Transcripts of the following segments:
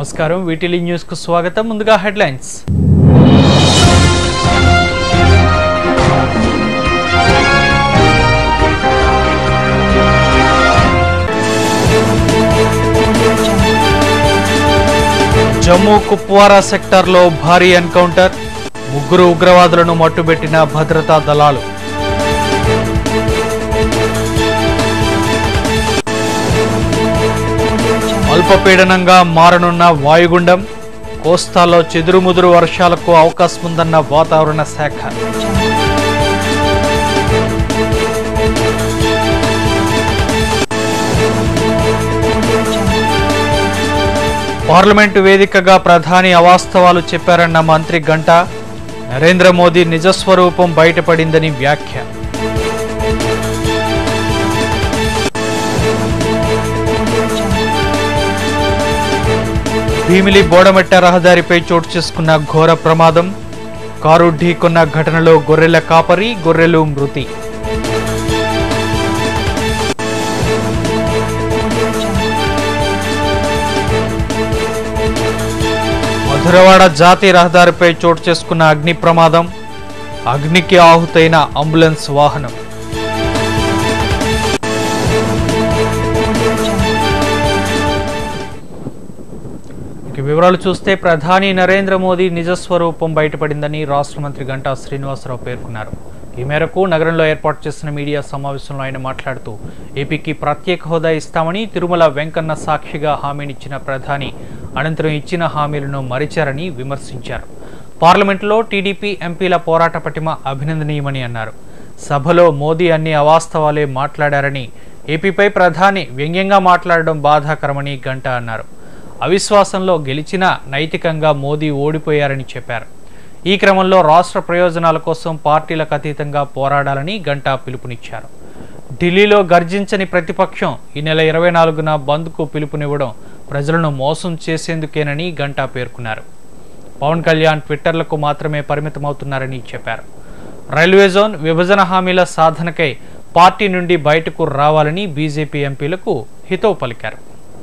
నమస్కారం వీటిలి న్యూస్ కు స్వాగతం ముందుగా హెడ్లైన్స్ జమ్మూ కుప్వారా సెక్టార్లో భారీ ఎన్కౌంటర్ ముగ్గురు ఉగ్రవాదులను మట్టుబెట్టిన భద్రతా దళాలు అల్పపీడనంగా మారనున్న వాయుగుండం కోస్తాలో చెదురుముదురు వర్షాలకు అవకాశం ఉందన్న వాతావరణ శాఖ పార్లమెంటు వేదికగా ప్రధాని అవాస్తవాలు చెప్పారన్న మంత్రి గంట నరేంద్ర మోదీ నిజస్వరూపం బయటపడిందని వ్యాఖ్య భీమిలి బోడమెట్ట రహదారిపై చోటు చేసుకున్న ఘోర ప్రమాదం కారు ఢీకొన్న ఘటనలో గొర్రెల కాపరి గొర్రెలు మృతి మధురవాడ జాతీయ రహదారిపై చోటు చేసుకున్న అగ్ని ప్రమాదం అగ్నికి ఆహుతైన అంబులెన్స్ వాహనం ఇక వివరాలు చూస్తే ప్రధాని నరేంద్ర మోదీ నిజస్వరూపం బయటపడిందని రాష్ట్ర మంత్రి గంటా శ్రీనివాసరావు పేర్కొన్నారు ఈ మేరకు నగరంలో ఏర్పాటు చేసిన మీడియా సమావేశంలో ఆయన మాట్లాడుతూ ఏపీకి ప్రత్యేక హోదా ఇస్తామని తిరుమల వెంకన్న సాక్షిగా హామీనిచ్చిన ప్రధాని అనంతరం ఇచ్చిన హామీలను మరిచారని విమర్శించారు పార్లమెంటులో టీడీపీ ఎంపీల పోరాట పటిమ అభినందనీయమని అన్నారు సభలో మోదీ అన్ని అవాస్తవాలే మాట్లాడారని ఏపీపై ప్రధాని వ్యంగ్యంగా మాట్లాడడం బాధాకరమని గంటా అన్నారు అవిశ్వాసంలో గెలిచినా నైతికంగా మోదీ ఓడిపోయారని చెప్పారు ఈ క్రమంలో రాష్ట్ర ప్రయోజనాల కోసం పార్టీలకు అతీతంగా పోరాడాలని గంటా పిలుపునిచ్చారు ఢిల్లీలో గర్జించని ప్రతిపక్షం ఈ నెల ఇరవై నాలుగున బంద్కు పిలుపునివ్వడం ప్రజలను మోసం చేసేందుకేనని గంటా పేర్కొన్నారు పవన్ కళ్యాణ్ ట్విట్టర్లకు మాత్రమే పరిమితమవుతున్నారని చెప్పారు రైల్వే జోన్ విభజన హామీల సాధనకై పార్టీ నుండి బయటకు రావాలని బీజేపీ ఎంపీలకు హితవు పలికారు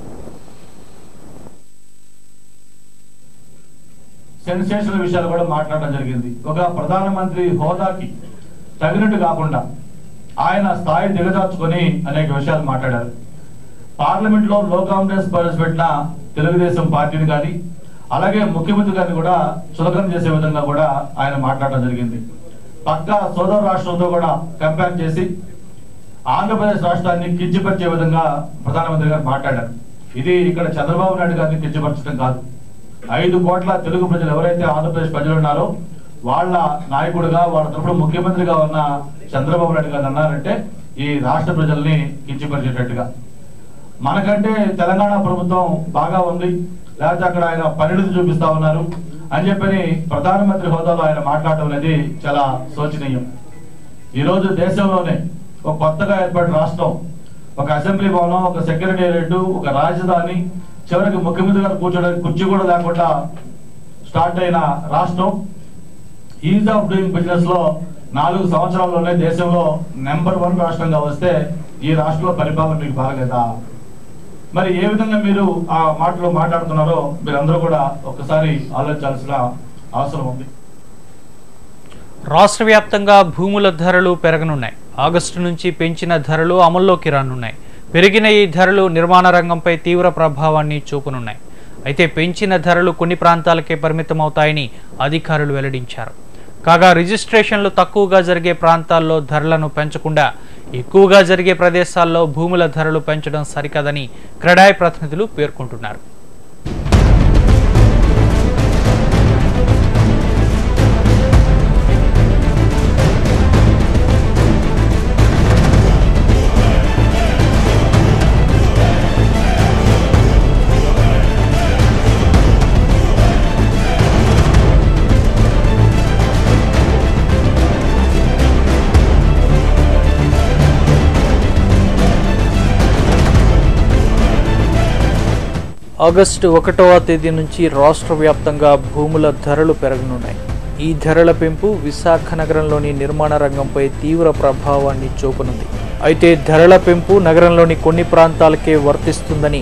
సెన్సేషనల్ విషయాలు కూడా మాట్లాడడం జరిగింది ఒక ప్రధానమంత్రి హోదాకి తగినట్టు కాకుండా ఆయన స్థాయి దిగజార్చుకొని అనేక విషయాలు మాట్లాడారు పార్లమెంట్ లో లో కాంగ్రెస్ ప్రవేశపెట్టిన తెలుగుదేశం పార్టీని కానీ అలాగే ముఖ్యమంత్రి గారిని కూడా చులకన చేసే విధంగా కూడా ఆయన మాట్లాడడం జరిగింది పక్క సోదర రాష్ట్రంతో కూడా కంపేర్ చేసి ఆంధ్రప్రదేశ్ రాష్ట్రాన్ని కించపరిచే విధంగా ప్రధానమంత్రి గారు మాట్లాడారు ఇది ఇక్కడ చంద్రబాబు నాయుడు గారిని కించపరచడం కాదు ఐదు కోట్ల తెలుగు ప్రజలు ఎవరైతే ఆంధ్రప్రదేశ్ ప్రజలు ఉన్నారో వాళ్ళ నాయకుడిగా వాళ్ళ తరఫున ముఖ్యమంత్రిగా ఉన్న చంద్రబాబు నాయుడు గారు అన్నారంటే ఈ రాష్ట్ర ప్రజల్ని కించపరిచేటట్టుగా మనకంటే తెలంగాణ ప్రభుత్వం బాగా ఉంది లేకపోతే అక్కడ ఆయన పరిణితి చూపిస్తా ఉన్నారు అని చెప్పని ప్రధానమంత్రి హోదాలో ఆయన మాట్లాడటం అనేది చాలా శోచనీయం ఈ రోజు దేశంలోనే ఒక కొత్తగా ఏర్పడిన రాష్ట్రం ఒక అసెంబ్లీ భవనం ఒక సెక్రటేరియట్ ఒక రాజధాని చివరికి ముఖ్యమంత్రి గారు కూర్చోడానికి కుర్చీ కూడా లేకుండా స్టార్ట్ అయిన రాష్ట్రం ఈజ్ ఆఫ్ డూయింగ్ బిజినెస్ లో నాలుగు సంవత్సరాల్లోనే దేశంలో నెంబర్ వన్ రాష్ట్రంగా వస్తే ఈ రాష్ట్రంలో పరిపాలన మీకు బాగలేదా మరి ఏ విధంగా మీరు ఆ మాటలు మాట్లాడుతున్నారో మీరందరూ కూడా ఒక్కసారి ఆలోచించాల్సిన అవసరం ఉంది రాష్ట్ర వ్యాప్తంగా భూముల ధరలు పెరగనున్నాయి ఆగస్టు నుంచి పెంచిన ధరలు అమల్లోకి రానున్నాయి పెరిగిన ఈ ధరలు నిర్మాణ రంగంపై తీవ్ర ప్రభావాన్ని చూపనున్నాయి అయితే పెంచిన ధరలు కొన్ని ప్రాంతాలకే పరిమితమవుతాయని అధికారులు వెల్లడించారు కాగా రిజిస్ట్రేషన్లు తక్కువగా జరిగే ప్రాంతాల్లో ధరలను పెంచకుండా ఎక్కువగా జరిగే ప్రదేశాల్లో భూముల ధరలు పెంచడం సరికాదని క్రెడాయ్ ప్రతినిధులు పేర్కొంటున్నారు ఆగస్టు ఒకటవ తేదీ నుంచి రాష్ట్ర వ్యాప్తంగా భూముల ధరలు పెరగనున్నాయి ఈ ధరల పెంపు విశాఖ నగరంలోని నిర్మాణ రంగంపై తీవ్ర ప్రభావాన్ని చూపనుంది అయితే ధరల పెంపు నగరంలోని కొన్ని ప్రాంతాలకే వర్తిస్తుందని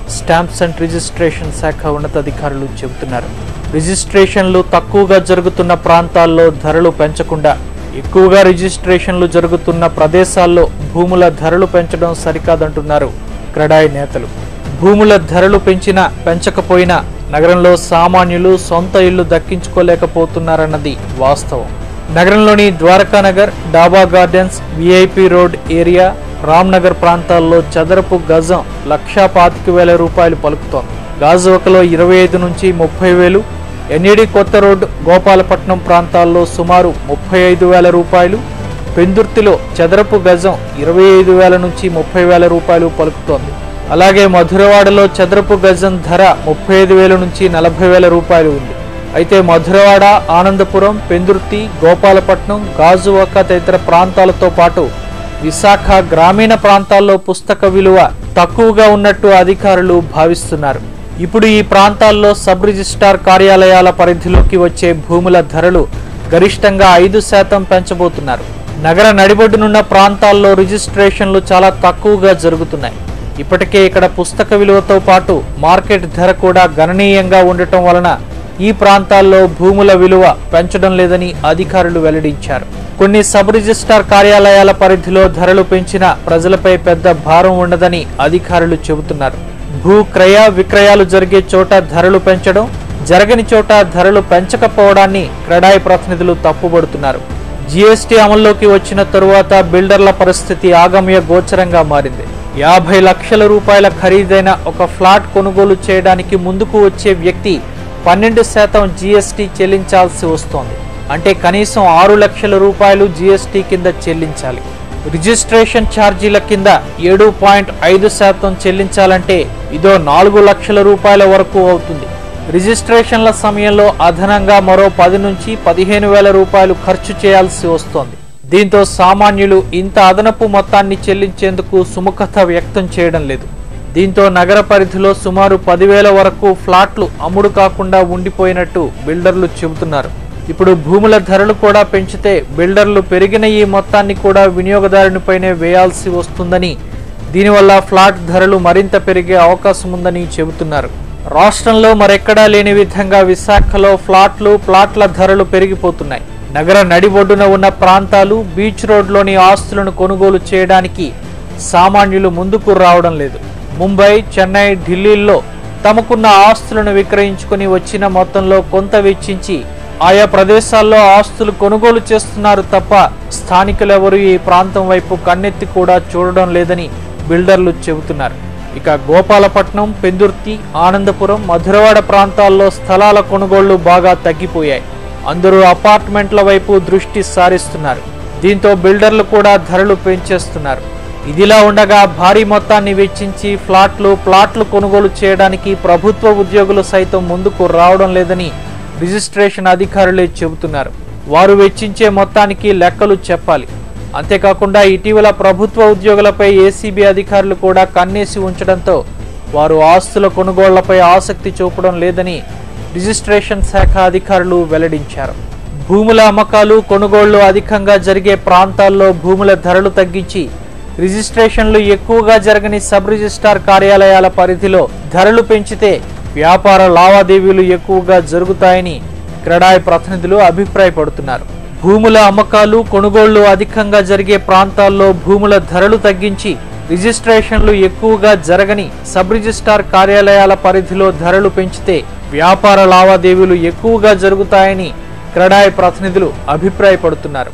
స్టాంప్స్ అండ్ రిజిస్ట్రేషన్ శాఖ ఉన్నతాధికారులు చెబుతున్నారు రిజిస్ట్రేషన్లు తక్కువగా జరుగుతున్న ప్రాంతాల్లో ధరలు పెంచకుండా ఎక్కువగా రిజిస్ట్రేషన్లు జరుగుతున్న ప్రదేశాల్లో భూముల ధరలు పెంచడం సరికాదంటున్నారు క్రెడాయి నేతలు భూముల ధరలు పెంచినా పెంచకపోయినా నగరంలో సామాన్యులు సొంత ఇల్లు దక్కించుకోలేకపోతున్నారన్నది వాస్తవం నగరంలోని Dwarakanagar Daba gardens VIP road area Ramnagar ప్రాంతాల్లో చదరపు గజం లక్షా పాతిక వేల రూపాయలు పలుకుతోంది గాజువకలో ఇరవై ఐదు నుంచి ముప్పై వేలు ఎన్ఈడి కొత్త రోడ్ గోపాలపట్నం ప్రాంతాల్లో సుమారు ముప్పై ఐదు వేల రూపాయలు పెందుర్తిలో చదరపు గజం ఇరవై ఐదు వేల నుంచి ముప్పై వేల రూపాయలు పలుకుతోంది అలాగే మధురవాడలో చదరపు గజం ధర ముప్పై ఐదు వేల నుంచి నలభై వేల రూపాయలు ఉంది అయితే మధురవాడ ఆనందపురం పెందుర్తి గోపాలపట్నం గాజువాక తదితర ప్రాంతాలతో పాటు విశాఖ గ్రామీణ ప్రాంతాల్లో పుస్తక విలువ తక్కువగా ఉన్నట్టు అధికారులు భావిస్తున్నారు ఇప్పుడు ఈ ప్రాంతాల్లో సబ్ రిజిస్ట్రార్ కార్యాలయాల పరిధిలోకి వచ్చే భూముల ధరలు గరిష్టంగా ఐదు శాతం పెంచబోతున్నారు నగర నడిబొడ్డునున్న ప్రాంతాల్లో రిజిస్ట్రేషన్లు చాలా తక్కువగా జరుగుతున్నాయి ఇప్పటికే ఇక్కడ పుస్తక విలువతో పాటు మార్కెట్ ధర కూడా గణనీయంగా ఉండటం వలన ఈ ప్రాంతాల్లో భూముల విలువ పెంచడం లేదని అధికారులు వెల్లడించారు కొన్ని సబ్ రిజిస్ట్రార్ కార్యాలయాల పరిధిలో ధరలు పెంచినా ప్రజలపై పెద్ద భారం ఉండదని అధికారులు చెబుతున్నారు భూ క్రయ విక్రయాలు జరిగే చోట ధరలు పెంచడం జరగని చోట ధరలు పెంచకపోవడాన్ని క్రెడాయి ప్రతినిధులు తప్పుబడుతున్నారు జీఎస్టీ అమల్లోకి వచ్చిన తరువాత బిల్డర్ల పరిస్థితి ఆగమ్య గోచరంగా మారింది యాభై లక్షల రూపాయల ఖరీదైన ఒక ఫ్లాట్ కొనుగోలు చేయడానికి ముందుకు వచ్చే వ్యక్తి పన్నెండు శాతం జీఎస్టీ చెల్లించాల్సి వస్తోంది అంటే కనీసం ఆరు లక్షల రూపాయలు జీఎస్టీ కింద చెల్లించాలి రిజిస్ట్రేషన్ ఛార్జీల కింద ఏడు పాయింట్ ఐదు శాతం చెల్లించాలంటే ఇదో నాలుగు లక్షల రూపాయల వరకు అవుతుంది రిజిస్ట్రేషన్ల సమయంలో అదనంగా మరో పది నుంచి పదిహేను వేల రూపాయలు ఖర్చు చేయాల్సి వస్తోంది దీంతో సామాన్యులు ఇంత అదనపు మొత్తాన్ని చెల్లించేందుకు సుముఖత వ్యక్తం చేయడం లేదు దీంతో నగర పరిధిలో సుమారు పదివేల వరకు ఫ్లాట్లు అమ్ముడు కాకుండా ఉండిపోయినట్టు బిల్డర్లు చెబుతున్నారు ఇప్పుడు భూముల ధరలు కూడా పెంచితే బిల్డర్లు పెరిగిన ఈ మొత్తాన్ని కూడా వినియోగదారునిపైనే వేయాల్సి వస్తుందని దీనివల్ల ఫ్లాట్ ధరలు మరింత పెరిగే అవకాశం ఉందని చెబుతున్నారు రాష్ట్రంలో మరెక్కడా లేని విధంగా విశాఖలో ఫ్లాట్లు ప్లాట్ల ధరలు పెరిగిపోతున్నాయి నగర నడిబొడ్డున ఉన్న ప్రాంతాలు బీచ్ రోడ్లోని ఆస్తులను కొనుగోలు చేయడానికి సామాన్యులు ముందుకు రావడం లేదు ముంబై చెన్నై ఢిల్లీల్లో తమకున్న ఆస్తులను విక్రయించుకుని వచ్చిన మొత్తంలో కొంత వెచ్చించి ఆయా ప్రదేశాల్లో ఆస్తులు కొనుగోలు చేస్తున్నారు తప్ప స్థానికులెవరూ ఈ ప్రాంతం వైపు కన్నెత్తి కూడా చూడడం లేదని బిల్డర్లు చెబుతున్నారు ఇక గోపాలపట్నం పెందుర్తి ఆనందపురం మధురవాడ ప్రాంతాల్లో స్థలాల కొనుగోళ్లు బాగా తగ్గిపోయాయి అందరూ అపార్ట్మెంట్ల వైపు దృష్టి సారిస్తున్నారు దీంతో బిల్డర్లు కూడా ధరలు పెంచేస్తున్నారు ఇదిలా ఉండగా భారీ మొత్తాన్ని వెచ్చించి ఫ్లాట్లు ప్లాట్లు కొనుగోలు చేయడానికి ప్రభుత్వ ఉద్యోగులు సైతం ముందుకు రావడం లేదని రిజిస్ట్రేషన్ అధికారులే చెబుతున్నారు వారు వెచ్చించే మొత్తానికి లెక్కలు చెప్పాలి అంతేకాకుండా ఇటీవల ప్రభుత్వ ఉద్యోగులపై ఏసీబీ అధికారులు కూడా కన్నేసి ఉంచడంతో వారు ఆస్తుల కొనుగోళ్లపై ఆసక్తి చూపడం లేదని రిజిస్ట్రేషన్ శాఖ అధికారులు వెల్లడించారు భూముల అమ్మకాలు కొనుగోళ్లు అధికంగా జరిగే ప్రాంతాల్లో భూముల ధరలు తగ్గించి రిజిస్ట్రేషన్లు ఎక్కువగా జరగని సబ్ రిజిస్ట్రార్ కార్యాలయాల పరిధిలో ధరలు పెంచితే వ్యాపార లావాదేవీలు ఎక్కువగా జరుగుతాయని క్రెడాయ్ ప్రతినిధులు అభిప్రాయపడుతున్నారు భూముల అమ్మకాలు కొనుగోళ్లు అధికంగా జరిగే ప్రాంతాల్లో భూముల ధరలు తగ్గించి రిజిస్ట్రేషన్లు ఎక్కువగా జరగని సబ్ రిజిస్ట్రార్ కార్యాలయాల పరిధిలో ధరలు పెంచితే వ్యాపార లావాదేవీలు ఎక్కువగా జరుగుతాయని క్రెడాయ్ ప్రతినిధులు అభిప్రాయపడుతున్నారు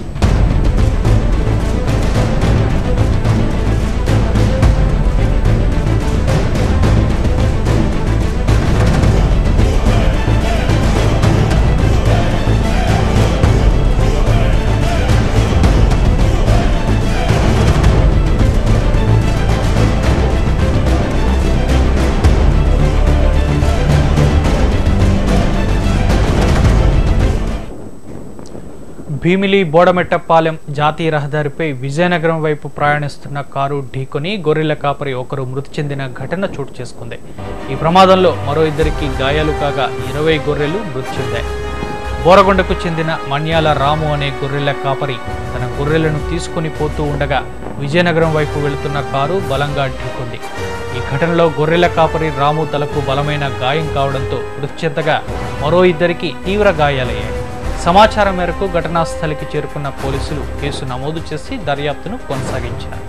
భీమిలి బోడమెట్టపాలెం జాతీయ రహదారిపై విజయనగరం వైపు ప్రయాణిస్తున్న కారు ఢీకొని గొర్రెల కాపరి ఒకరు మృతి చెందిన ఘటన చోటు చేసుకుంది ఈ ప్రమాదంలో మరో ఇద్దరికి గాయాలు కాగా ఇరవై గొర్రెలు మృతి చెందాయి బోరగొండకు చెందిన మన్యాల రాము అనే గొర్రెల కాపరి తన గొర్రెలను తీసుకుని పోతూ ఉండగా విజయనగరం వైపు వెళుతున్న కారు బలంగా ఢీకొంది ఈ ఘటనలో గొర్రెల కాపరి రాము తలకు బలమైన గాయం కావడంతో మృతి చెందగా మరో ఇద్దరికి తీవ్ర గాయాలయ్యాయి సమాచారం మేరకు ఘటనా స్థలికి చేరుకున్న పోలీసులు కేసు నమోదు చేసి దర్యాప్తును కొనసాగించారు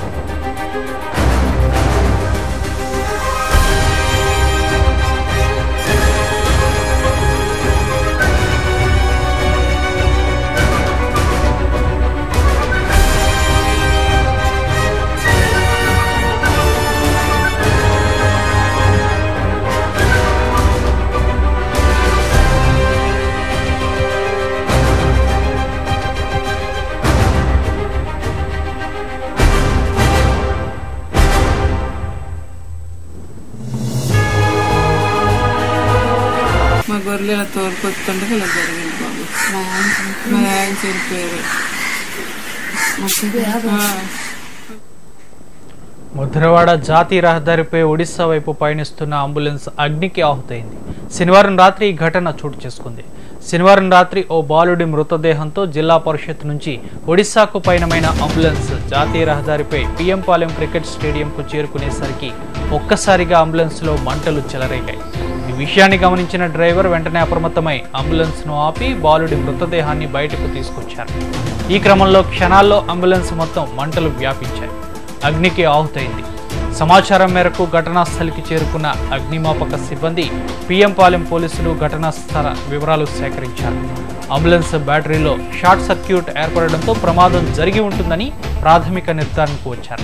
మా గొర్రెల తోలుకొస్తుంటే ఇలా జరిగింది బాబు మా ఆయన చనిపోయారు ఆ. ముద్రవాడ జాతీయ రహదారిపై ఒడిశా వైపు పయనిస్తున్న అంబులెన్స్ అగ్నికి ఆహుతైంది శనివారం రాత్రి ఈ ఘటన చోటు చేసుకుంది శనివారం రాత్రి ఓ బాలుడి మృతదేహంతో జిల్లా పరిషత్ నుంచి ఒడిశాకు పయనమైన అంబులెన్స్ జాతీయ రహదారిపై పిఎం పాలెం క్రికెట్ స్టేడియంకు చేరుకునేసరికి ఒక్కసారిగా అంబులెన్స్లో మంటలు చెలరేగాయి ఈ విషయాన్ని గమనించిన డ్రైవర్ వెంటనే అప్రమత్తమై అంబులెన్స్ను ఆపి బాలుడి మృతదేహాన్ని బయటకు తీసుకొచ్చారు ఈ క్రమంలో క్షణాల్లో అంబులెన్స్ మొత్తం మంటలు వ్యాపించాయి అగ్నికి ఆహుతైంది సమాచారం మేరకు ఘటనా స్థలికి చేరుకున్న అగ్నిమాపక సిబ్బంది పిఎం పాలెం పోలీసులు ఘటనా స్థల వివరాలు సేకరించారు అంబులెన్స్ బ్యాటరీలో షార్ట్ సర్క్యూట్ ఏర్పడడంతో ప్రమాదం జరిగి ఉంటుందని ప్రాథమిక నిర్ధారణకు వచ్చారు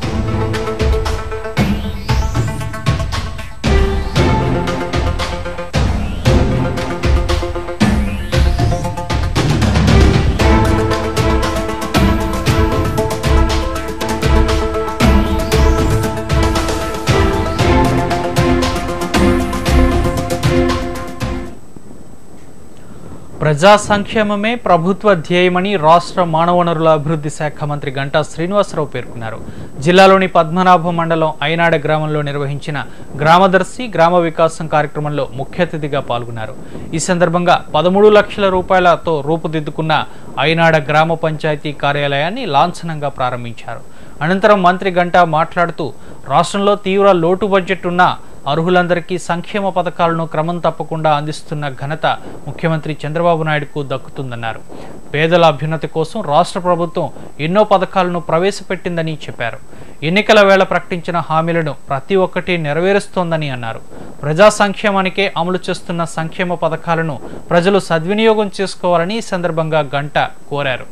ప్రజా సంక్షేమమే ప్రభుత్వ ధ్యేయమని రాష్ట్ర మానవ వనరుల అభివృద్ధి శాఖ మంత్రి గంటా శ్రీనివాసరావు పేర్కొన్నారు జిల్లాలోని పద్మనాభ మండలం ఐనాడ గ్రామంలో నిర్వహించిన గ్రామదర్శి గ్రామ వికాసం కార్యక్రమంలో ముఖ్య అతిథిగా పాల్గొన్నారు ఈ సందర్భంగా పదమూడు లక్షల రూపాయలతో రూపుదిద్దుకున్న ఐనాడ గ్రామ పంచాయతీ కార్యాలయాన్ని లాంఛనంగా ప్రారంభించారు అనంతరం మంత్రి గంటా మాట్లాడుతూ రాష్ట్రంలో తీవ్ర లోటు బడ్జెట్ ఉన్న అర్హులందరికీ సంక్షేమ పథకాలను క్రమం తప్పకుండా అందిస్తున్న ఘనత ముఖ్యమంత్రి చంద్రబాబు నాయుడుకు దక్కుతుందన్నారు పేదల అభ్యున్నతి కోసం రాష్ట్ర ప్రభుత్వం ఎన్నో పథకాలను ప్రవేశపెట్టిందని చెప్పారు ఎన్నికల వేళ ప్రకటించిన హామీలను ప్రతి ఒక్కటి నెరవేరుస్తోందని అన్నారు ప్రజా సంక్షేమానికే అమలు చేస్తున్న సంక్షేమ పథకాలను ప్రజలు సద్వినియోగం చేసుకోవాలని ఈ సందర్భంగా గంట కోరారు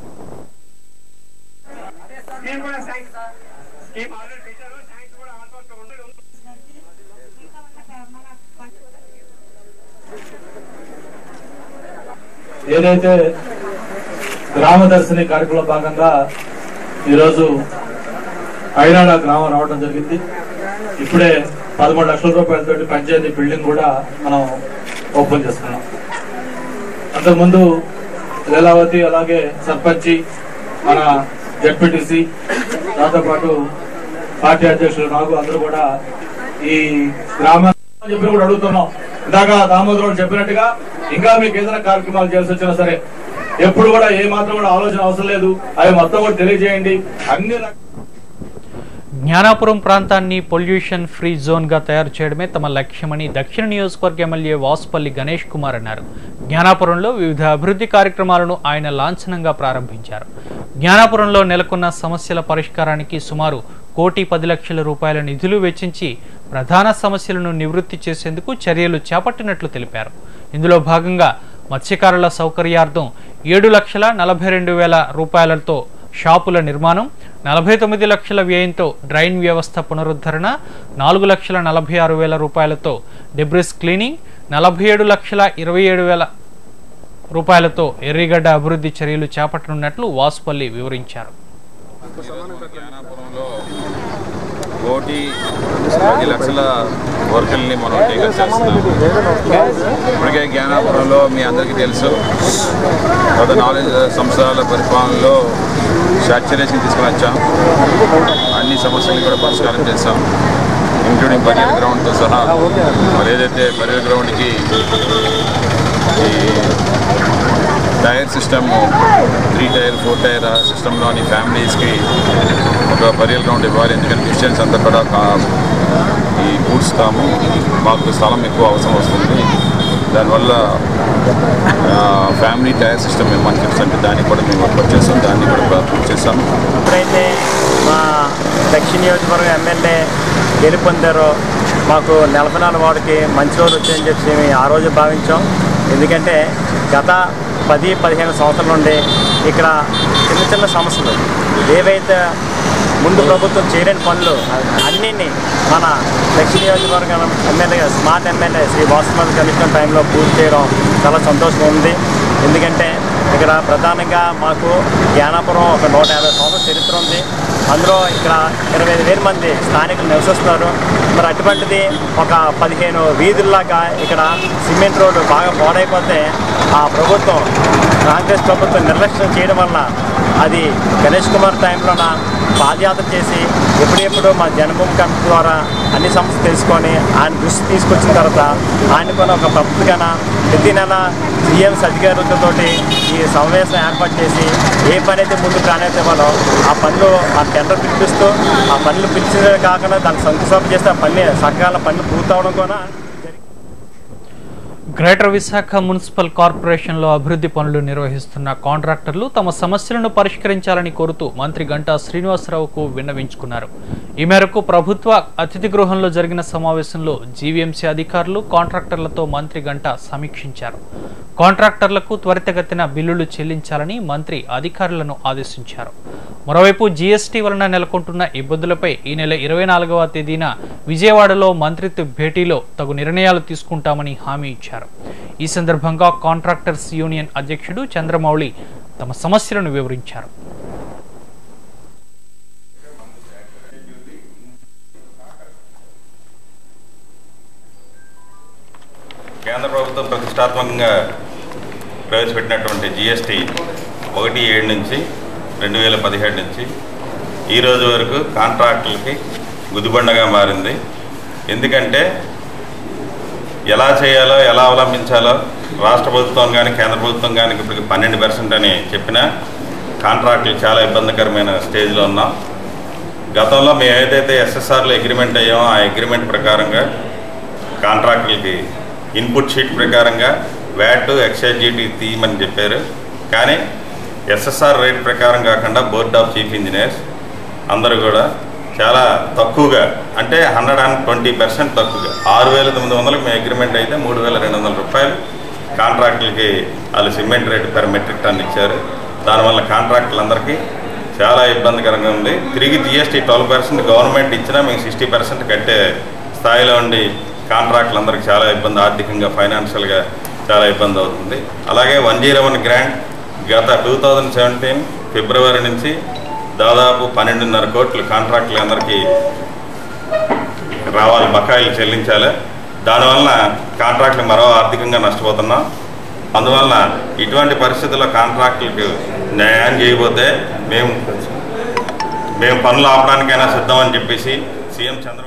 స్కీమ్ కూడా శాంక్షన్ స్కీమ్ ఆల్రెడీ పెట్టారు శాంక్షన్ కూడా ఆల్మోస్ట్ ఉంది ఏదైతే గ్రామ దర్శిని కార్యక్రమంలో భాగంగా ఈరోజు ఐనాడ గ్రామం రావడం జరిగింది ఇప్పుడే పదమూడు లక్షల రూపాయలతోటి పంచాయతీ బిల్డింగ్ కూడా మనం ఓపెన్ చేసుకున్నాం అంతకుముందు లీలావతి అలాగే సర్పంచి మన జడ్పీటీసీ దాంతో పాటు పార్టీ అధ్యక్షులు నాకు అందరూ కూడా ఈ గ్రామ చెప్పి కూడా అడుగుతున్నాం ఇందాక దామోదరం చెప్పినట్టుగా ఇంకా మీకు ఏదైనా కార్యక్రమాలు చేయాల్సి వచ్చినా సరే ఎప్పుడు కూడా ఏ మాత్రం కూడా ఆలోచన అవసరం లేదు అవి మొత్తం కూడా తెలియజేయండి అన్ని రకాల జ్ఞానాపురం ప్రాంతాన్ని పొల్యూషన్ ఫ్రీ జోన్గా తయారు చేయడమే తమ లక్ష్యమని దక్షిణ నియోజకవర్గ ఎమ్మెల్యే వాసుపల్లి గణేష్ కుమార్ అన్నారు జ్ఞానాపురంలో వివిధ అభివృద్ధి కార్యక్రమాలను ఆయన లాంఛనంగా ప్రారంభించారు జ్ఞానాపురంలో నెలకొన్న సమస్యల పరిష్కారానికి సుమారు కోటి పది లక్షల రూపాయల నిధులు వెచ్చించి ప్రధాన సమస్యలను నివృత్తి చేసేందుకు చర్యలు చేపట్టినట్లు తెలిపారు ఇందులో భాగంగా మత్స్యకారుల సౌకర్యార్థం ఏడు లక్షల నలభై రెండు వేల రూపాయలతో షాపుల నిర్మాణం నలభై తొమ్మిది లక్షల వ్యయంతో డ్రైన్ వ్యవస్థ పునరుద్ధరణ నాలుగు లక్షల నలభై ఆరు వేల రూపాయలతో డెబ్రిస్ క్లీనింగ్ నలభై ఏడు లక్షల ఇరవై ఏడు వేల రూపాయలతో ఎర్రిగడ్డ అభివృద్ధి చర్యలు చేపట్టనున్నట్లు వాసుపల్లి వివరించారు జ్ఞానాపురంలో కోటి పది లక్షల వర్కుల్ని మనం టేకప్ చేస్తున్నాము ఇప్పటికే జ్ఞానాపురంలో మీ అందరికీ తెలుసు గత నాలుగు సంవత్సరాల పరిపాలనలో సాచురేషన్ తీసుకుని వచ్చాం అన్ని సమస్యల్ని కూడా పరిష్కారం చేశాం ఇంక్లూడింగ్ బరియల్ గ్రౌండ్తో సహా మరి ఏదైతే బరియల్ గ్రౌండ్కి ఈ tier system three tier four tier సిస్టంలోని ఫ్యామిలీస్కి ఒక బరియల్ గ్రౌండ్ ఇవ్వాలి ఎందుకంటే క్రిస్టియన్స్ అంతా కూడా కా- ఈ పూడ్చుతాము మాకు స్థలం ఎక్కువ అవసరం వస్తుంది దానివల్ల ఫ్యామిలీ టైర్ సిస్టమ్ మేము మనకి అంటే దానికి కూడా మేము వర్క్ చేస్తాం దాన్ని కూడా పూర్తి చేస్తాము ఎప్పుడైతే మా దక్షిణ నియోజకవర్గం ఎమ్మెల్యే గెలుపొందారో మాకు నలభై నాలుగు వాడికి మంచి రోజు వచ్చాయని చెప్పి మేము ఆ రోజు భావించాం ఎందుకంటే గత పది పదిహేను సంవత్సరాల నుండి ఇక్కడ చిన్న చిన్న సమస్యలు ఏవైతే ముందు ప్రభుత్వం చేయలేని పనులు అన్నీ మన దక్షిణ నియోజకవర్గం MLA smart MLA Shri Vasumathi commission టైంలో పూర్తి చేయడం చాలా సంతోషంగా ఉంది ఎందుకంటే ఇక్కడ ప్రధానంగా మాకు జ్ఞానాపురం ఒక నూట యాభై సంవత్సరాల చరిత్ర ఉంది అందులో ఇక్కడ ఇరవై ఐదు వేల మంది స్థానికులు నివసిస్తున్నారు మరి అటువంటిది ఒక పదిహేను వీధుల్లాగా ఇక్కడ సిమెంట్ రోడ్డు బాగా పాడైపోతే ఆ ప్రభుత్వం కాంగ్రెస్ ప్రభుత్వం నిర్లక్ష్యం చేయడం వల్ల అది గణేష్ కుమార్ టైంలోన పాదయాత్ర చేసి ఎప్పుడెప్పుడు మా జన్మభూమి కమిటీ ద్వారా అన్ని సమస్యలు తెలుసుకొని ఆయన దృష్టి తీసుకొచ్చిన తర్వాత ఆయన కూడా ఒక ప్రభుత్వగాన ప్రతి నెల సీఎంస్ అధికారులతోటి ఈ సమావేశం ఏర్పాటు చేసి ఏ పని అయితే ముందు ప్రాణాయితే ఇవ్వాలో ఆ పనులు ఆ టెండర్ పిలిపిస్తూ ఆ పనులు పిలిచినవే కాకుండా దానికి శంకుస్థాపన చేస్తే ఆ పని సకాల పనులు పూర్తవడం కూడా జరిగింది గ్రేటర్ విశాఖ మున్సిపల్ కార్పొరేషన్లో అభివృద్ధి పనులు నిర్వహిస్తున్న కాంట్రాక్టర్లు తమ సమస్యలను పరిష్కరించాలని కోరుతూ మంత్రి గంటా శ్రీనివాసరావుకు విన్నవించుకున్నారు ఈ మేరకు ప్రభుత్వ అతిథి గృహంలో జరిగిన సమావేశంలో జీవీఎంసీ అధికారులు కాంట్రాక్టర్లతో మంత్రి గంటా సమీక్షించారు కాంట్రాక్టర్లకు త్వరితగతిన బిల్లులు చెల్లించాలని మంత్రి అధికారులను ఆదేశించారు మరోవైపు జీఎస్టీ వలన నెలకొంటున్న ఇబ్బందులపై ఈ నెల ఇరవై నాలుగవ తేదీన విజయవాడలో మంత్రిత్వ భేటీలో తగు నిర్ణయాలు తీసుకుంటామని హామీ ఇచ్చారు ఈ సందర్భంగా కాంట్రాక్టర్స్ యూనియన్ అధ్యక్షుడు చంద్రమౌళి తమ సమస్యలను వివరించారు కేంద్ర ప్రభుత్వం ప్రతిష్టాత్మకంగా ప్రవేశపెట్టినటువంటి జిఎస్టీ ఒకటి ఏడు నుంచి రెండు వేల పదిహేడు నుంచి ఈ రోజు వరకు కాంట్రాక్టులకి గుదిబండగా మారింది ఎందుకంటే ఎలా చేయాలో ఎలా అవలంబించాలో రాష్ట్ర ప్రభుత్వం కానీ కేంద్ర ప్రభుత్వం కానీ ఇప్పటికి పన్నెండు పర్సెంట్ అని చెప్పినా కాంట్రాక్టులు చాలా ఇబ్బందికరమైన స్టేజ్లో ఉన్నాం గతంలో మేము ఏదైతే ఎస్ఎస్ఆర్లో అగ్రిమెంట్ అయ్యామో ఆ అగ్రిమెంట్ ప్రకారంగా కాంట్రాక్టులకి ఇన్పుట్ షీట్ ప్రకారంగా వ్యాట్ ఎక్సైజ్ డ్యూటీ తీయమని చెప్పారు కానీ ఎస్ఎస్ఆర్ రేట్ ప్రకారం కాకుండా బోర్డ్ ఆఫ్ చీఫ్ ఇంజనీర్స్ అందరూ కూడా చాలా తక్కువగా అంటే హండ్రెడ్ అండ్ ట్వంటీ పర్సెంట్ తక్కువగా ఆరు వేల తొమ్మిది వందలకు మేము అగ్రిమెంట్ అయితే మూడు వేల రెండు వందల రూపాయలు కాంట్రాక్టులకి వాళ్ళు cement rate per metric ton ఇచ్చారు దానివల్ల కాంట్రాక్టులందరికీ చాలా ఇబ్బందికరంగా ఉంది తిరిగి జిఎస్టీ ట్వెల్వ్ పర్సెంట్ గవర్నమెంట్ ఇచ్చినా మేము సిక్స్టీ పర్సెంట్ కట్టే స్థాయిలో ఉండి కాంట్రాక్టులందరికీ చాలా ఇబ్బంది ఆర్థికంగా ఫైనాన్షియల్గా చాలా ఇబ్బంది అవుతుంది అలాగే వన్ జీరో వన్ గ్రాంట్ గత టూ థౌజండ్ సెవెంటీన్ ఫిబ్రవరి నుంచి దాదాపు పన్నెండున్నర కోట్లు కాంట్రాక్టులు అందరికీ రావాలి బకాయిలు చెల్లించాలి దానివల్ల కాంట్రాక్టులు మరో ఆర్థికంగా నష్టపోతున్నాం అందువల్ల ఇటువంటి పరిస్థితుల్లో కాంట్రాక్టులకు న్యాయం చేయబోతే మేము మేము పనులు ఆపడానికైనా సిద్ధం అని చెప్పేసి సీఎం చంద్రబాబు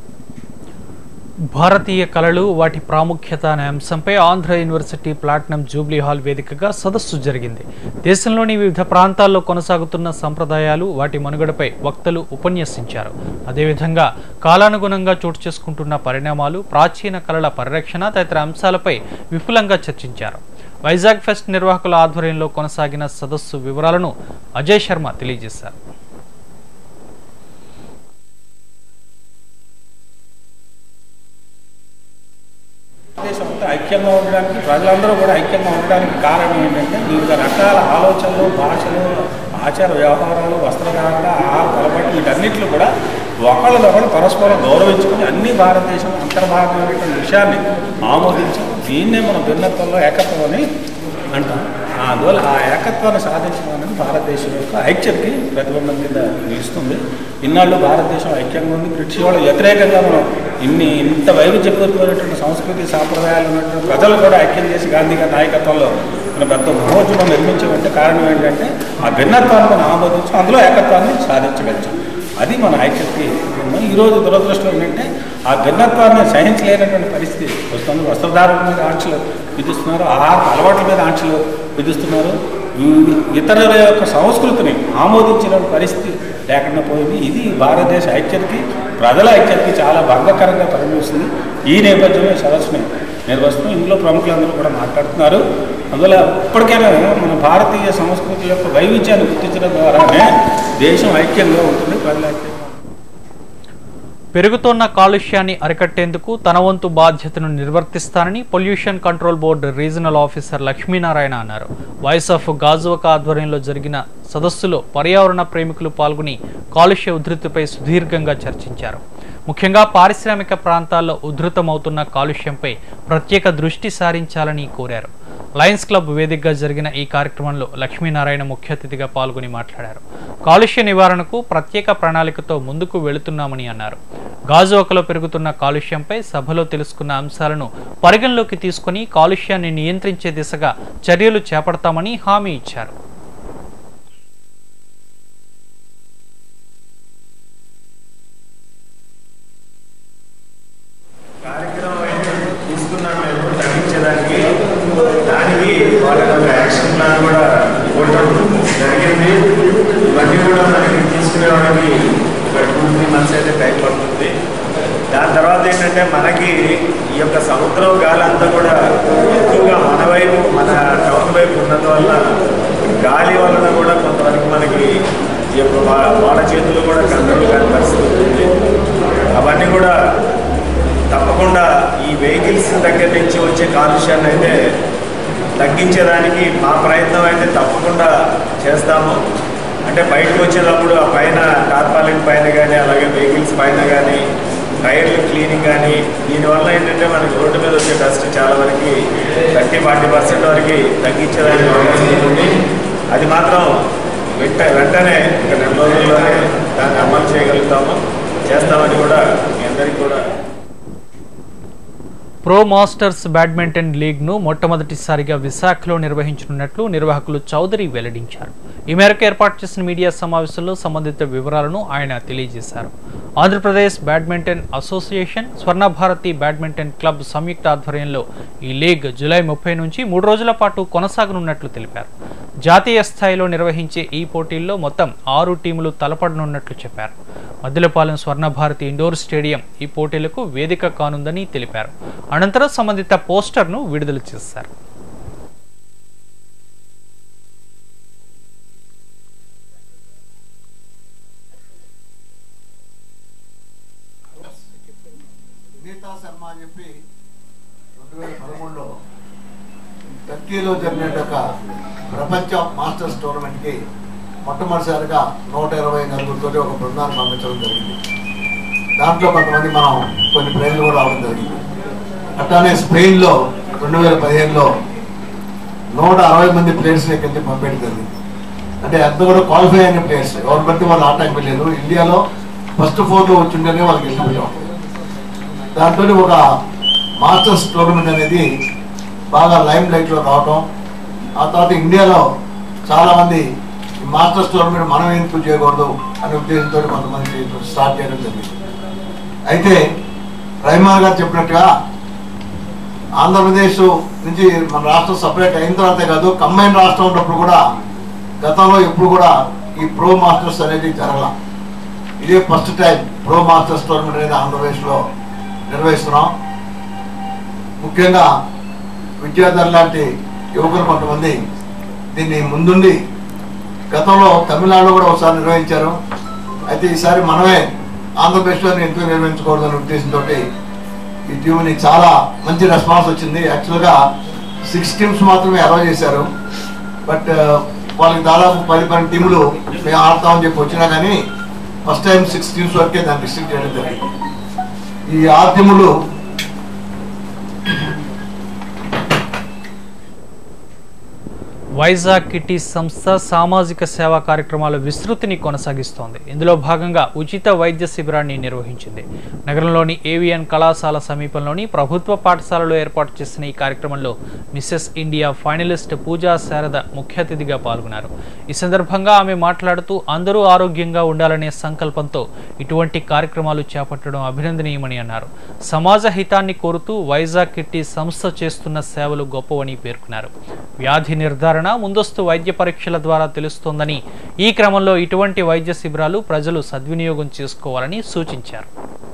భారతీయ కళలు వాటి ప్రాముఖ్యత అనే అంశంపై Andhra university platinum jubilee hall వేదికగా సదస్సు జరిగింది దేశంలోని వివిధ ప్రాంతాల్లో కొనసాగుతున్న సంప్రదాయాలు వాటి మనుగడపై వక్తలు ఉపన్యసించారు అదేవిధంగా కాలానుగుణంగా చోటు చేసుకుంటున్న పరిణామాలు ప్రాచీన కళల పరిరక్షణ తదితర అంశాలపై విపులంగా చర్చించారు వైజాగ్ ఫెస్ట్ నిర్వాహకుల ఆధ్వర్యంలో కొనసాగిన సదస్సు వివరాలను అజయ్ శర్మ తెలియజేశారు దేశం అంతా ఐక్యంగా ఉండడానికి ప్రజలందరూ కూడా ఐక్యంగా ఉండడానికి కారణం ఏంటంటే వివిధ రకాల ఆలోచనలు భాషలు ఆచార వ్యవహారాలు వస్త్రధారణ ఆహార అలవాట్లు వీటన్నిటిలో కూడా ఒకళ్ళదొకళ్ళు పరస్పరం గౌరవించుకుని అన్ని భారతదేశం అంతర్భాగమైనటువంటి విషయాన్ని ఆమోదించి దీన్నే మనం భిన్నత్వంలో ఏకత్వం అని అంటాం ఆ అందువల్ల ఆ ఏకత్వాన్ని సాధించడం అనేది భారతదేశం యొక్క ఐక్యతకి ప్రతిబంధం కింద నిలుస్తుంది ఇన్నాళ్ళు భారతదేశం ఐక్యంగా ఉంది బ్రిటిష్ వాళ్ళు వ్యతిరేకంగా మనం ఇన్ని ఇంత వైవిధ్యపూరితమైనటువంటి సంస్కృతి సాంప్రదాయాలు ఉన్నటువంటి ప్రజలు కూడా ఐక్యం చేసి గాంధీ గారి నాయకత్వంలో మన పెద్ద మహోద్యమం నిర్మించమంటే కారణం ఏంటంటే ఆ భిన్నత్వాన్ని మనం ఆమోదించి అందులో ఏకత్వాన్ని సాధించగలిచాం అది మన ఐక్యతకి ఉన్న ఈరోజు దురదృష్టం ఏంటంటే ఆ భిన్నత్వాన్ని సహించలేనటువంటి పరిస్థితి వస్తుంది వస్త్రధారణ మీద ఆంక్షలు విధిస్తున్నారు ఆహార అలవాట్ల మీద ఆంక్షలు విధిస్తున్నారు ఈ- ఇతరుల యొక్క సంస్కృతిని ఆమోదించిన పరిస్థితి లేకుండా పోయింది ఇది భారతదేశ ఐక్యతకి ప్రజల ఐక్యతకి చాలా భంగకరంగా పరిణమిస్తుంది ఈ నేపథ్యంలో ఈ సదస్సుని నిర్వహిస్తున్నాం ఇందులో ప్రముఖులందరూ కూడా మాట్లాడుతున్నారు అందువల్ల ఇప్పటికైనా మన భారతీయ సంస్కృతి యొక్క వైవిధ్యాన్ని గుర్తించడం ద్వారానే దేశం ఐక్యంగా ఉంటుంది ప్రజల ఐక్యంగా ఉంటుంది. పెరుగుతోన్న కాలుష్యాన్ని అరికట్టేందుకు తన వంతు బాధ్యతను నిర్వర్తిస్తానని pollution control board regional officer Lakshminarayana అన్నారు వాయిస్ ఆఫ్ గాజువక ఆధ్వర్యంలో జరిగిన సదస్సులో పర్యావరణ ప్రేమికులు పాల్గొని కాలుష్య ఉధృతిపై సుదీర్ఘంగా చర్చించారు ముఖ్యంగా పారిశ్రామిక ప్రాంతాల్లో ఉధృతమవుతున్న కాలుష్యంపై ప్రత్యేక దృష్టి సారించాలని కోరారు లయన్స్ క్లబ్ వేదికగా జరిగిన ఈ కార్యక్రమంలో లక్ష్మీనారాయణ ముఖ్య అతిథిగా పాల్గొని మాట్లాడారు కాలుష్య నివారణకు ప్రత్యేక ప్రణాళికతో ముందుకు వెళుతున్నామని అన్నారు గాజువాకలో పెరుగుతున్న కాలుష్యంపై సభలో తెలుసుకున్న అంశాలను పరిగణలోకి తీసుకుని కాలుష్యాన్ని నియంత్రించే దిశగా చర్యలు చేపడతామని హామీ ఇచ్చారు కార్యక్రమం అయితే తీసుకున్నాం మేము తగ్గించడానికి దానికి వాళ్ళకి ఒక యాక్షన్ ప్లాన్ కూడా ఇవ్వడం జరిగింది ఇవన్నీ కూడా మనకి తీసుకునేవాడికి ఒక టూ త్రీ మంత్స్ అయితే టైం పడుతుంది దాని తర్వాత ఏంటంటే మనకి ఈ యొక్క సముద్రం గాలి అంతా కూడా ఎక్కువగా మన వైపు మన టౌన్ వైపు ఉన్నందువల్ల గాలి వలన కూడా కొంతవరకు మనకి ఈ యొక్క వా- వాళ్ళ చేతుల్లో కూడా కంట్రోల్ కాని పరిస్థితి ఉంటుంది అవన్నీ కూడా తప్పకుండా ఈ వెహికల్స్ దగ్గర నుంచి వచ్చే కాలుష్యాన్ని అయితే తగ్గించేదానికి మా ప్రయత్నం అయితే తప్పకుండా చేస్తాము అంటే బయటకు వచ్చేటప్పుడు ఆ పైన టార్పాలిన్ పైన కానీ అలాగే వెహికల్స్ పైన కానీ టైర్లు క్లీనింగ్ కానీ దీనివల్ల ఏంటంటే మనకి రోడ్డు మీద వచ్చే డస్ట్ చాలా వరకు థర్టీ ఫార్టీ పర్సెంట్ వరకు తగ్గించేదానికి అవకాశం ఉంది అది మాత్రం వెంట వెంటనే ఒక నెల రోజుల్లోనే దాన్ని అమలు చేయగలుగుతాము చేస్తామని కూడా మీ అందరికీ కూడా ప్రో మాస్టర్స్ బ్యాడ్మింటన్ లీగ్ను మొట్టమొదటిసారిగా విశాఖలో నిర్వహించనున్నట్లు నిర్వాహకులు చౌదరి వెల్లడించారు ఈ మేరకు ఏర్పాటు చేసిన మీడియా సమావేశంలో సంబంధిత వివరాలను ఆయన తెలియజేశారు Andhra Pradesh badminton association Swarnabharathi badminton club సంయుక్త ఆధ్వర్యంలో ఈ లీగ్ జూలై ముప్పై నుంచి మూడు రోజుల పాటు కొనసాగనున్నట్లు తెలిపారు జాతీయ స్థాయిలో నిర్వహించే ఈ పోటీల్లో మొత్తం ఆరు టీములు తలపడనున్నట్లు చెప్పారు మద్దిలపాలెం స్వర్ణభారతి ఇండోర్ స్టేడియం ఈ పోటీలకు వేదిక కానుందని తెలిపారు అనంతరం సంబంధిత పోస్టర్ను విడుదల చేశారు నీతా శర్మ అని చెప్పి రెండు వేల పదమూడులో టర్కీలో జరిగిన ఒక ప్రపంచ మాస్టర్స్ టోర్నమెంట్కి మొట్టమొదటిసారిగా నూట ఇరవై నలుగురితో ఒక బృందాన్ని పంపించడం జరిగింది దాంట్లో కొంతమంది మనం కొన్ని ప్రైజ్లు కూడా రావడం జరిగింది అట్లానే స్పెయిన్లో రెండు వేల పదిహేనులో నూట అరవై మంది ప్లేయర్స్ని ఇక్కడి నుంచి పంపేయడం జరిగింది అంటే అంత కూడా క్వాలిఫై అయిన ప్లేయర్స్ ఎవరు బట్టి వాళ్ళు ఆటకు వెళ్ళారు ఇండియాలో ఫస్ట్ ఫోర్లో వచ్చిండేనే వాళ్ళకి వెళ్ళిపోయాం దాంతో ఒక మాస్టర్స్ టోర్నమెంట్ అనేది బాగా లైమ్ లైట్లో రావటం ఆ తర్వాత ఇండియాలో చాలామంది ఈ మాస్టర్స్ టోర్నమెంట్ మనం ఎందుకు చేయకూడదు అనే ఉద్దేశంతో కొంతమంది స్టార్ట్ చేయడం జరిగింది అయితే రైమాన్ గారు చెప్పినట్టుగా ఆంధ్రప్రదేశ్ నుంచి మన రాష్ట్రం సపరేట్ అయిన తర్వాతే కాదు కంబైన్ రాష్ట్రం ఉన్నప్పుడు కూడా గతంలో ఎప్పుడు కూడా ఈ ప్రో మాస్టర్స్ అనేది జరగల ఇదే first time pro masters tournament అనేది ఆంధ్రప్రదేశ్లో నిర్వహిస్తున్నాం ముఖ్యంగా విద్యాధర్ లాంటి యువకులు కొంతమంది దీన్ని ముందుండి గతంలో తమిళనాడులో కూడా ఒకసారి నిర్వహించారు అయితే ఈసారి మనమే ఆంధ్రప్రదేశ్లో ఎందుకు నిర్వహించకూడదనే ఉద్దేశంతో ఈ టీంని చాలా మంచి రెస్పాన్స్ వచ్చింది యాక్చువల్గా సిక్స్ టీమ్స్ మాత్రమే అలౌ చేశారు బట్ వాళ్ళకి దాదాపు పది పన్నెండు టీములు మేము ఆడతామని చెప్పి వచ్చినా కానీ ఫస్ట్ టైం సిక్స్ టీమ్స్ వరకే దాన్ని రిస్ట్రిక్ట్ చేయడం జరిగింది ఈ ఆరు టీములు వైజాగ్ కిటీ సంస్థ సామాజిక సేవా కార్యక్రమాల విస్తృతిని కొనసాగిస్తోంది ఇందులో భాగంగా ఉచిత వైద్య శిబిరాన్ని నిర్వహించింది నగరంలోని ఏవిఎన్ కళాశాల సమీపంలోని ప్రభుత్వ పాఠశాలలో ఏర్పాటు చేసిన ఈ కార్యక్రమంలో Mrs India finalist Pooja Sharada ముఖ్య అతిథిగా పాల్గొన్నారు ఈ సందర్భంగా ఆమె మాట్లాడుతూ అందరూ ఆరోగ్యంగా ఉండాలనే సంకల్పంతో ఇటువంటి కార్యక్రమాలు చేపట్టడం అభినందనీయమని అన్నారు సమాజ హితాన్ని కోరుతూ వైజాగ్ కిట్టి సంస్థ చేస్తున్న సేవలు గొప్పవని పేర్కొన్నారు వ్యాధి నిర్ధారణ కరోనా ముందస్తు వైద్య పరీక్షల ద్వారా తెలుస్తోందని ఈ క్రమంలో ఇటువంటి వైద్య శిబిరాలు ప్రజలు సద్వినియోగం చేసుకోవాలని సూచించారు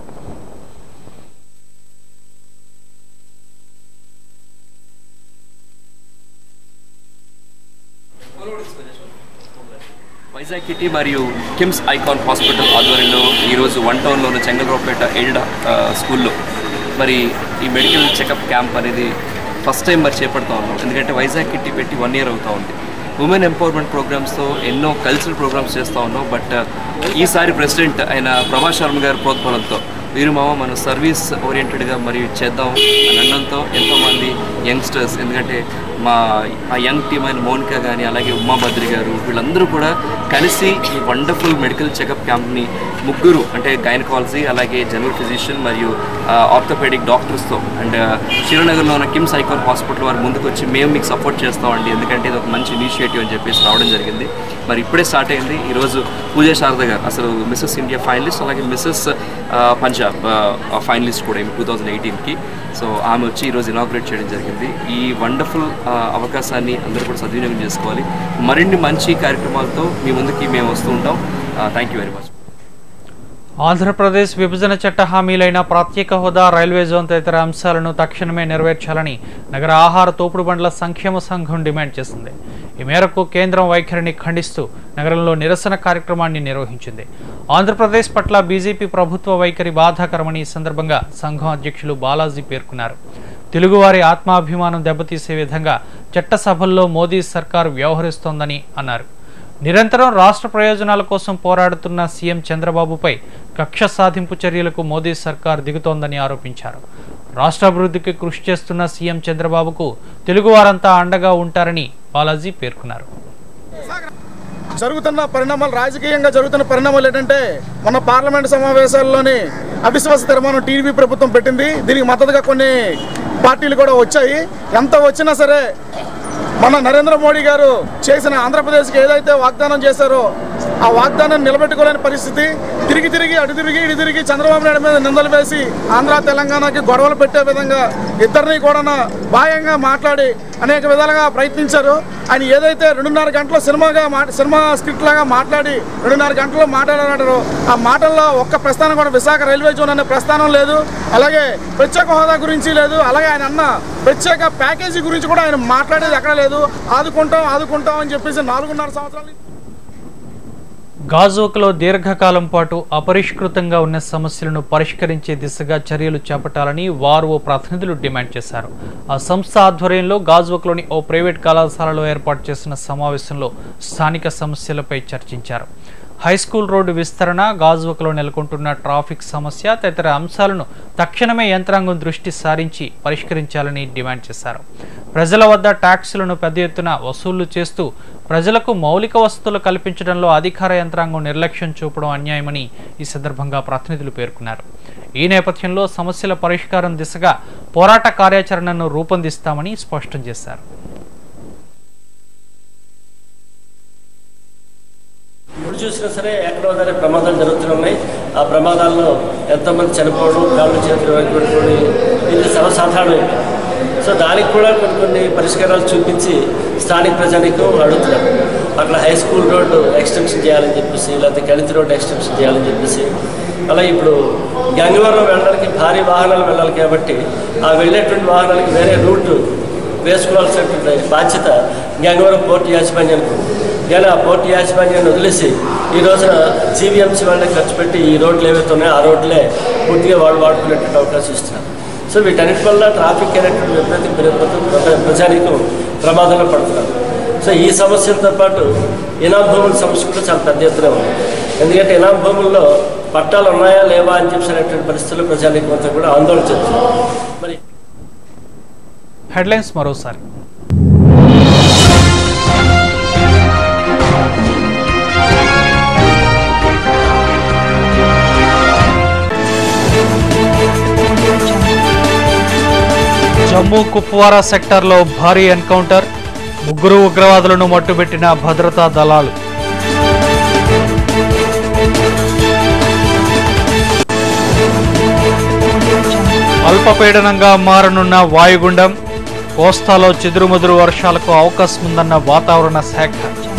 వైజాగ్ కిటీ మరియు కిమ్స్ ఐకాన్ హాస్పిటల్ ఆధ్వర్యంలో ఈరోజు వన్ టౌన్లో ఉన్న చెంగల్రావుపేట ఎల్డా ఆ, స్కూల్లో మరి ఈ మెడికల్ చెకప్ క్యాంప్ అనేది ఫస్ట్ టైం మరి చేపడతా ఉన్నాం ఎందుకంటే వైజాగ్ కిట్టి పెట్టి వన్ ఇయర్ అవుతా ఉంది ఉమెన్ ఎంపవర్మెంట్ ప్రోగ్రామ్స్తో ఎన్నో కల్చరల్ ప్రోగ్రామ్స్ చేస్తూ ఉన్నాం బట్ ఈసారి ప్రెసిడెంట్ అయిన ప్రభాస్ శర్మ గారి ప్రోద్బలంతో వీరు మామ మనం సర్వీస్ ఓరియంటెడ్గా మరి చేద్దాం అని అనడంతో ఎంతోమంది యంగ్స్టర్స్ ఎందుకంటే మా ఆ యంగ్ టీమ్ అయిన మౌనిక కానీ అలాగే ఉమాభద్రి గారు వీళ్ళందరూ కూడా కలిసి ఈ వండర్ఫుల్ మెడికల్ చెకప్ క్యాంప్ని ముగ్గురు అంటే గైనకాలజీ అలాగే జనరల్ ఫిజిషియన్ మరియు ఆర్థోపెడిక్ డాక్టర్స్తో అండ్ శ్రీనగర్లో ఉన్న కిమ్స్ ఐకాన్ హాస్పిటల్ వారు ముందుకు వచ్చి మేము మీకు సపోర్ట్ చేస్తామండి ఎందుకంటే ఇది ఒక మంచి ఇనిషియేటివ్ అని చెప్పేసి రావడం జరిగింది మరి ఇప్పుడే స్టార్ట్ అయింది ఈరోజు పూజ శారద గారు అసలు మిస్సెస్ ఇండియా ఫైనలిస్ట్ అలాగే మిస్సెస్ పంజాబ్ ఫైనలిస్ట్ కూడా టూ థౌజండ్ ఎయిటీన్కి సో ఆమె వచ్చి ఈరోజు ఇనాగ్రేట్ చేయడం జరిగింది ఈ వండర్ఫుల్ అవకాశాన్ని అందరూ కూడా సద్వినియోగం చేసుకోవాలి మరిన్ని మంచి కార్యక్రమాలతో మీ ముందుకి మేము వస్తూ ఉంటాం thank you very much Andhra Pradesh విభజన చట్ట హామీలైన ప్రత్యేక హోదా రైల్వే జోన్ తదితర అంశాలను తక్షణమే నెరవేర్చాలని నగర ఆహార తోపుడు బండ్ల సంక్షేమ సంఘం డిమాండ్ చేసింది ఈ మేరకు కేంద్రం వైఖరిని ఖండిస్తూ నగరంలో నిరసన కార్యక్రమాన్ని నిర్వహించింది ఆంధ్రప్రదేశ్ పట్ల బీజేపీ ప్రభుత్వ వైఖరి బాధాకరమని ఈ సందర్భంగా సంఘం అధ్యక్షులు బాలాజీ పేర్కొన్నారు తెలుగువారి ఆత్మాభిమానం దెబ్బతీసే విధంగా చట్టసభల్లో మోదీ సర్కారు వ్యవహరిస్తోందని అన్నారు నిరంతరం రాష్ట్ర ప్రయోజనాల కోసం పోరాడుతున్న సీఎం చంద్రబాబుపై కక్ష సాధింపు చర్యలకు మోదీ సర్కార్ దిగుతోందని ఆరోపించారు రాష్ట్ర అభివృద్ధికి కృషి చేస్తున్న సీఎం చంద్రబాబుకు తెలుగువారంతా అండగా ఉంటారని బాలాజీ పేర్కొన్నారు జరుగుతున్న పరిణామాలు రాజకీయంగా జరుగుతున్న పరిణామాలు ఏంటంటే మొన్న పార్లమెంట్ సమావేశాల్లోని అవిశ్వాస తీర్మానం టీడీపీ ప్రభుత్వం పెట్టింది దీనికి మద్దతుగా కొన్ని పార్టీలు కూడా వచ్చాయి ఎంత వచ్చినా సరే మన నరేంద్ర మోడీ గారు చేసిన ఆంధ్రప్రదేశ్కి ఏదైతే వాగ్దానం చేశారో ఆ వాగ్దానం నిలబెట్టుకోలేని పరిస్థితి తిరిగి తిరిగి అటు తిరిగి ఇటు తిరిగి చంద్రబాబు నాయుడు మీద నిందలు వేసి ఆంధ్ర తెలంగాణకి గొడవలు పెట్టే విధంగా ఇద్దరిని కూడా బాయంగా మాట్లాడి అనేక విధాలుగా ప్రయత్నించారు ఆయన ఏదైతే రెండున్నర గంటల సినిమాగా మా సినిమా స్క్రిప్ట్ లాగా మాట్లాడి రెండున్నర గంటలు మాట్లాడారంటారు ఆ మాటల్లో ఒక్క ప్రస్థానం కూడా విశాఖ రైల్వే జోన్ అనే ప్రస్థానం లేదు అలాగే ప్రత్యేక హోదా గురించి లేదు అలాగే ఆయన అన్న ప్రత్యేక ప్యాకేజీ గురించి కూడా ఆయన మాట్లాడేది ఎక్కడ లేదు ఆదుకుంటాం ఆదుకుంటాం అని చెప్పేసి నాలుగున్నర సంవత్సరాలు గాజోక్లో దీర్ఘకాలం పాటు అపరిష్కృతంగా ఉన్న సమస్యలను పరిష్కరించే దిశగా చర్యలు చేపట్టాలని వారు ఓ ప్రతినిధులు డిమాండ్ చేశారు ఆ సంస్థ ఆధ్వర్యంలో గాజోక్లోని ఓ ప్రైవేట్ కళాశాలలో ఏర్పాటు చేసిన సమావేశంలో స్థానిక సమస్యలపై చర్చించారు హై స్కూల్ రోడ్డు విస్తరణ గాజువకలో నెలకొంటున్న ట్రాఫిక్ సమస్య తదితర అంశాలను తక్షణమే యంత్రాంగం దృష్టి సారించి పరిష్కరించాలని డిమాండ్ చేశారు ప్రజల వద్ద ట్యాక్సులను పెద్ద ఎత్తున వసూళ్లు చేస్తూ ప్రజలకు మౌలిక వసతులు కల్పించడంలో అధికార యంత్రాంగం నిర్లక్ష్యం చూపడం అన్యాయమని ఈ సందర్భంగా ప్రతినిధులు పేర్కొన్నారు ఈ నేపథ్యంలో సమస్యల పరిష్కారం దిశగా పోరాట కార్యాచరణను రూపొందిస్తామని స్పష్టం చేశారు ఎప్పుడు చూసినా సరే ఎక్కడో దగ్గర ప్రమాదాలు జరుగుతున్నాయి ఆ ప్రమాదాల్లో ఎంతోమంది చనిపోవడం కాళ్ళు చేతులు పడిపోయి ఇది సర్వసాధారణం సో దానికి కూడా కొన్ని కొన్ని పరిష్కారాలు చూపించి స్థానిక ప్రజానికం అడుగుతున్నారు అట్లా హై స్కూల్ రోడ్డు ఎక్స్టెన్షన్ చేయాలని చెప్పేసి లేకపోతే గణిత రోడ్డు ఎక్స్టెన్షన్ చేయాలని చెప్పేసి అలా ఇప్పుడు గంగవరం వెళ్ళడానికి భారీ వాహనాలు వెళ్ళాలి కాబట్టి ఆ వెళ్ళేటువంటి వాహనాలకి వేరే రూట్ వేసుకోవాల్సినటువంటి బాధ్యత గంగవరం పోర్టు యాజమాన్యానికి ఉంది. కానీ ఆ పోర్టు యాజమాన్యాన్ని వదిలేసి ఈ రోజున జీవీఎంసీ వాళ్ళని ఖర్చు పెట్టి ఈ రోడ్లు ఏవైతే ఉన్నాయో ఆ రోడ్లే పూర్తిగా వాళ్ళు వాడుకునేటువంటి అవకాశం ఇస్తున్నారు సో వీటన్నిటి వల్ల ట్రాఫిక్ అనేటువంటి విపరీతం పెరిగిపోతూ ప్ర- ప్రజానీకం ప్రమాదంలో పడుతున్నారు సో ఈ సమస్యలతో పాటు ఇనాం భూముల సమస్య కూడా చాలా పెద్ద ఎత్తున ఉంది ఎందుకంటే ఇనాం భూముల్లో పట్టాలు ఉన్నాయా లేవా అని చెప్పి అనేటువంటి పరిస్థితుల్లో ప్రజానీకం అంతా కూడా ఆందోళన చెందుతుంది మరి హెడ్లైన్స్ మరోసారి జమ్మూ కుప్వారా సెక్టార్లో భారీ ఎన్కౌంటర్ ముగ్గురు ఉగ్రవాదులను మట్టుబెట్టిన భద్రతా దళాలు అల్పపీడనంగా మారనున్న వాయుగుండం కోస్తాలో చెదురుమదురు వర్షాలకు అవకాశం ఉందన్న వాతావరణ శాఖ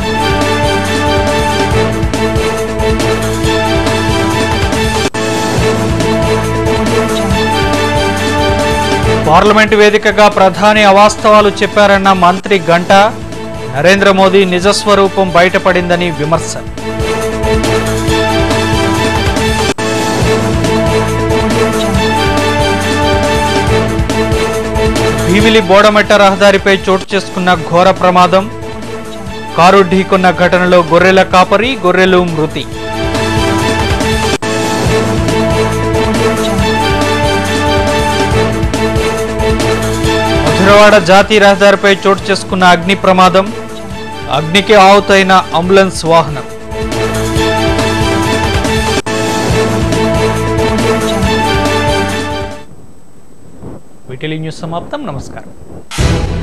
పార్లమెంటు వేదికగా ప్రధాని అవాస్తవాలు చెప్పారన్న మంత్రి గంట నరేంద్ర మోదీ నిజస్వరూపం బయటపడిందని విమర్శ భీమిలి బోడమెట్ట రహదారిపై చోటు చేసుకున్న ఘోర ప్రమాదం కారు ఢీకొన్న ఘటనలో గొర్రెల కాపరి గొర్రెలు మృతి మధురవాడ జాతీయ రహదారిపై చోటు చేసుకున్న అగ్ని ప్రమాదం అగ్నికి ఆవుతైన అంబులెన్స్ వాహనం వీటిలి న్యూస్ సమాప్తం నమస్కారం